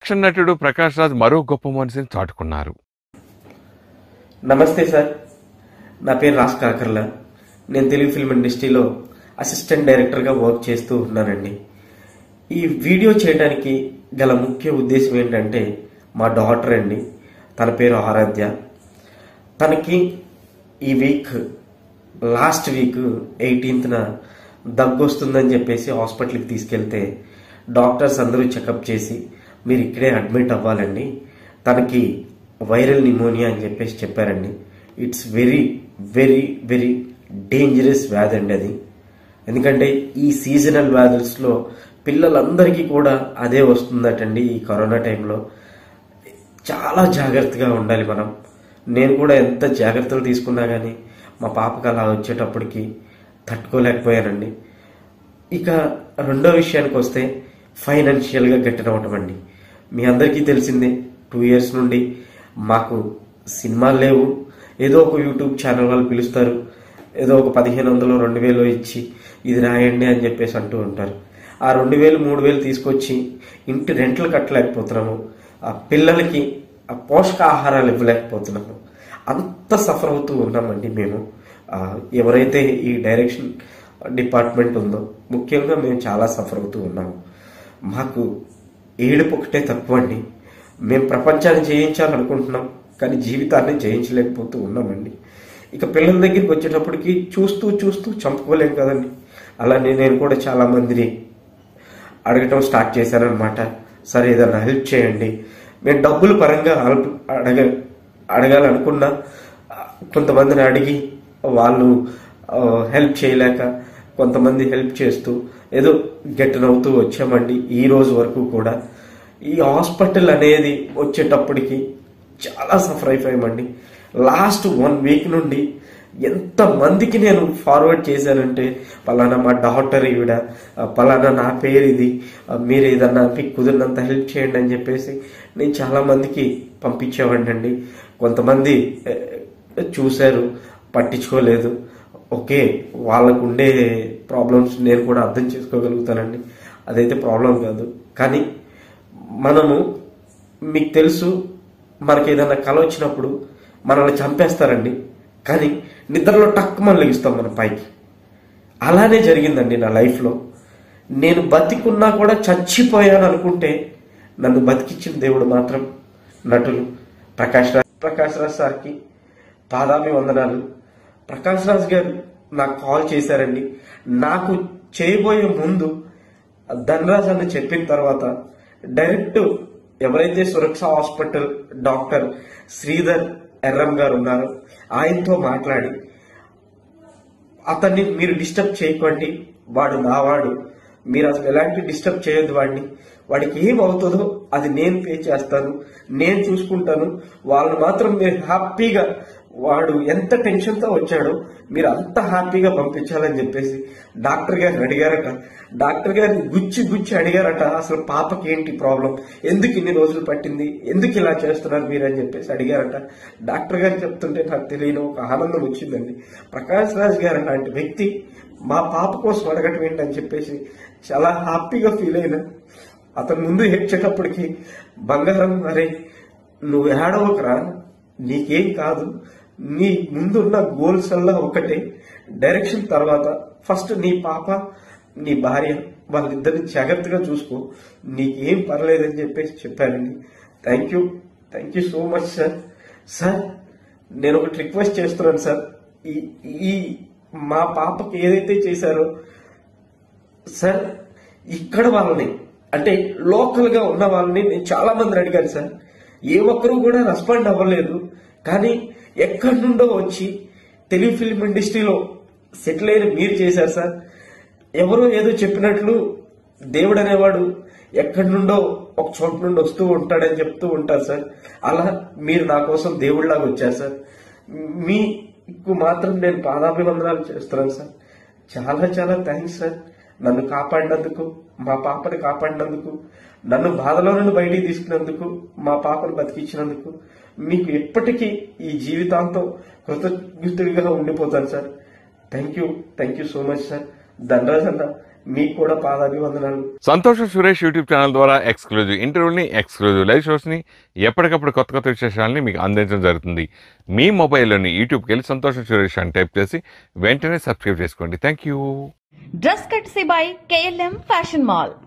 action నటుడు ప్రకాష్ రాజ్ మరో గొప్ప మనిషిని చాటుకున్నారు నమస్తే సార్ నా పేరు రాజ్ కాకర్ల నేను తెలుగు ఫిల్మ్ ఇండస్ట్రీలో అసిస్టెంట్ డైరెక్టర్గా వర్క్ చేస్తూ ఉన్నానండి ఈ వీడియో చేయడానికి గల ముఖ్య ఉద్దేశం ఏంటంటే మా డాటర్ అండి తన పేరు ఆరాధ్య తనకి ఈ వీక్ లాస్ట్ వీక్ ఎయిటీన్త్న దగ్గు వస్తుందని చెప్పేసి హాస్పిటల్కి తీసుకెళ్తే డాక్టర్స్ అందరూ చెకప్ చేసి మీరు ఇక్కడే అడ్మిట్ అవ్వాలండి తనకి వైరల్ నిమోనియా అని చెప్పేసి చెప్పారండి it's very very very dangerous వ్యాధి అండి అది ఎందుకంటే ఈ సీజనల్ వ్యాధుల్స్లో పిల్లలందరికీ కూడా అదే వస్తుందటండి ఈ కరోనా టైంలో చాలా జాగ్రత్తగా ఉండాలి మనం నేను కూడా ఎంత జాగ్రత్తలు తీసుకున్నా కానీ మా పాపకు అలా వచ్చేటప్పటికి తట్టుకోలేకపోయానండి ఇక రెండో విషయానికి వస్తే ఫైనాన్షియల్గా గట్టినవటం అండి మీ అందరికీ తెలిసిందే టూ ఇయర్స్ నుండి మాకు సినిమాలు లేవు ఏదో ఒక యూట్యూబ్ ఛానల్ వాళ్ళు పిలుస్తారు ఏదో ఒక పదిహేను వందలు రెండు వేలు ఇచ్చి ఇది రాయండి అని చెప్పేసి అంటూ ఉంటారు ఆ రెండు వేలు మూడు వేలు తీసుకొచ్చి ఇంటి రెంట్లు కట్టలేకపోతున్నాము ఆ పిల్లలకి ఆ పోషకాహారాలు ఇవ్వలేకపోతున్నాము అంత సఫర్ అవుతూ ఉన్నామండి మేము ఆ, ఎవరైతే ఈ డైరెక్షన్ డిపార్ట్మెంట్ ఉందో ముఖ్యంగా మేము చాలా సఫర్ అవుతూ ఉన్నాము మాకు ఏడుపు ఒకటే తక్కువ అండి మేము ప్రపంచాన్ని జయించాలనుకుంటున్నాం కానీ జీవితాన్ని జయించలేకపోతూ ఉన్నామండి ఇక పిల్లల దగ్గరికి వచ్చేటప్పటికి చూస్తూ చూస్తూ చంపుకోలేం కదండి అలానే నేను కూడా చాలా మందిని అడగటం స్టార్ట్ చేశానమాట సరే ఏదైనా హెల్ప్ చేయండి మేము డబ్బుల పరంగా హెల్ప్ అడగ అడగాలనుకున్నా ఆ, కొంతమందిని అడిగి వాళ్ళు హెల్ప్ చేయలేక కొంతమంది హెల్ప్ చేస్తూ ఏదో గెట్టనవుతూ వచ్చామండి ఈ రోజు వరకు కూడా ఈ హాస్పిటల్ అనేది వచ్చేటప్పటికి చాలా సఫర్ అయిపోయామండి లాస్ట్ వన్ వీక్ నుండి ఎంత మందికి నేను ఫార్వర్డ్ చేశానంటే పలానా మా డాక్టర్ ఈవిడ ఆ, పలానా నా పేరు ఇది ఆ, మీరు ఏదన్నా మీకు కుదిరినంత హెల్ప్ చేయండి అని చెప్పేసి నేను చాలా మందికి పంపించేవాడిని అండి కొంతమంది ఏ, చూశారు పట్టించుకోలేదు ఓకే వాళ్ళకు ఉండే ప్రాబ్లమ్స్ నేను కూడా అర్థం చేసుకోగలుగుతానండి అదైతే ప్రాబ్లం కాదు కానీ మనము మీకు తెలుసు మనకి ఏదైనా కల వచ్చినప్పుడు మనల్ని చంపేస్తారండి కానీ నిద్రలో టక్ మనం లెగిస్తాం మన పైకి అలానే జరిగిందండి నా లైఫ్లో నేను బతికున్నా కూడా చచ్చిపోయాను అనుకుంటే నన్ను బతికిచ్చిన దేవుడు మాత్రం నటులు ప్రకాష్ రాజ్ ప్రకాష్ రాజ్ సార్కి పాదాభి వందనాలు ప్రకాష్ రాజ్ గారు నాకు కాల్ చేశారండి నాకు చేయబోయే ముందు ధనరాజ్ అని చెప్పిన తర్వాత డైరెక్ట్ ఎవరైతే సురక్ష హాస్పిటల్ డాక్టర్ శ్రీధర్ ఎర్రం గారు ఉన్నారో ఆయనతో మాట్లాడి అతన్ని మీరు డిస్టర్బ్ చేయకండి వాడు నావాడు మీరు అసలు ఎలాంటి డిస్టర్బ్ చేయొద్దు వాడిని వాడికి ఏం అవుతుందో అది నేను పే చేస్తాను నేను చూసుకుంటాను వాళ్ళని మాత్రం మీరు హ్యాపీగా వాడు ఎంత టెన్షన్ తో వచ్చాడో మీరు అంత హ్యాపీగా పంపించాలని చెప్పేసి డాక్టర్ గారిని అడిగారట డాక్టర్ గారిని గుచ్చి గుచ్చి అడిగారట అసలు పాపకి ఏంటి ప్రాబ్లం ఎందుకు ఇన్ని రోజులు పట్టింది ఎందుకు ఇలా చేస్తున్నారు మీరు అని చెప్పేసి అడిగారట డాక్టర్ గారు చెప్తుంటే నాకు తెలియని ఒక ఆనందం వచ్చిందండి ప్రకాష్ రాజ్ గారు అలాంటి వ్యక్తి మా పాప కోసం అడగటం ఏంటని చెప్పేసి చాలా హ్యాపీగా ఫీల్ అయినా అతని ముందు ఏడ్చేటప్పటికి బంగారం అరే నువ్వు ఏడవకరా నీకేం కాదు నీ ముందున్న గోల్స్ అల్లా ఒకటే డైరెక్షన్ తర్వాత ఫస్ట్ నీ పాప నీ భార్య వాళ్ళిద్దరిని జాగ్రత్తగా చూసుకో నీకేం పర్లేదని చెప్పేసి చెప్పారండి thank you thank you so much sir sir నేను ఒకటి రిక్వెస్ట్ చేస్తున్నాను సార్ ఈ ఈ మా పాపకి ఏదైతే చేశారో సార్ ఇక్కడ వాళ్ళని అంటే లోకల్ గా ఉన్న వాళ్ళని నేను చాలా మందిని అడిగాను సార్ ఏ ఒక్కరూ కూడా రెస్పాండ్ అవ్వలేదు కానీ ఎక్కడి నుండో వచ్చి తెలుగు ఫిల్మ్ ఇండస్ట్రీలో సెటిల్ అయిన మీరు చేశారు సార్ ఎవరో ఏదో చెప్పినట్లు దేవుడు అనేవాడు ఎక్కడి నుండో ఒక చోట నుండి వస్తూ ఉంటాడని చెప్తూ ఉంటారు సార్ అలా మీరు నా కోసం దేవుడిలాగా వచ్చారు సార్ మీకు మాత్రం నేను పాదాభివందనాలు చేస్తున్నాను సార్ చాలా చాలా థ్యాంక్స్ సార్ నన్ను కాపాడినందుకు మా పాపని కాపాడినందుకు నన్ను బాధలో నుండి బయటికి తీసుకున్నందుకు మా పాపను బతికించినందుకు మీకు ఎప్పటికీ ఈ జీవితాంతం కృతజ్ఞతుడిగా ఉండిపోతాను sir thank you thank you so much sir Dhanraj అన్న మీకు కూడా పాదాభివందనాలు సంతోషం సురేష్ యూట్యూబ్ ఛానల్ ద్వారా ఎక్స్క్లూజివ్ ఇంటర్వ్యూని ఎక్స్క్లూజివ్ లైవ్ షోస్ని ఎప్పటికప్పుడు కొత్త కొత్త విశేషాలని మీకు అందించడం జరుగుతుంది మీ మొబైల్లోని యూట్యూబ్కి వెళ్ళి సంతోషం సురేష్ అని టైప్ చేసి వెంటనే సబ్స్క్రైబ్ చేసుకోండి thank you dress courtesy by KLM fashion mall